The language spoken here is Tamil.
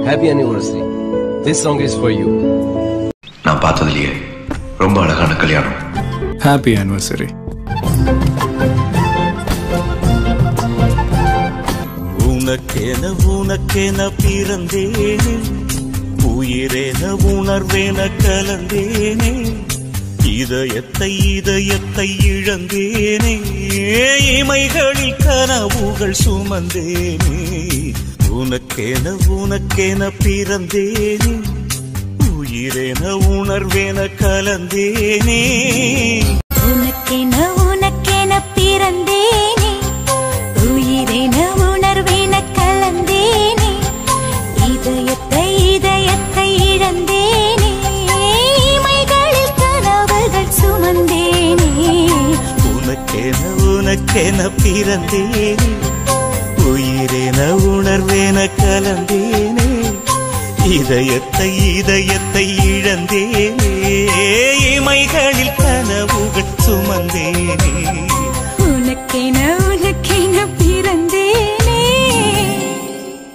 Happy anniversary. This song is for you. நான் பார்த்ததுலயே ரொம்ப அழகான கல்யாணம் ஹாப்பி ஆனிவர்சரி உனக்கென உனக்கென பிறந்தேனே உயிரென உணர்வேன கலந்தேனே இதயத்தை இதயத்தை இழந்தேனே இமைகளில் கனவுகள் சுமந்தேனே உனக்கென உனக்கென பிறந்தேனே உயிரென உணர்வேன கலந்தேனே உனக்கென உனக்கென பிறந்தேனே உயிரென உணர்வேன கலந்தேனே இதயத்தை இதயத்தை இழந்தேனே இமைகளில் கனவுகள் சுமந்தேனே உனக்கென உனக்கென பிறந்தேனே உயிரென உணர்வேன கலந்தேனே இதயத்தை இதயத்தை இழந்தேனே இமைகளில் கனவுகள் சுமந்தேனே உனக்கென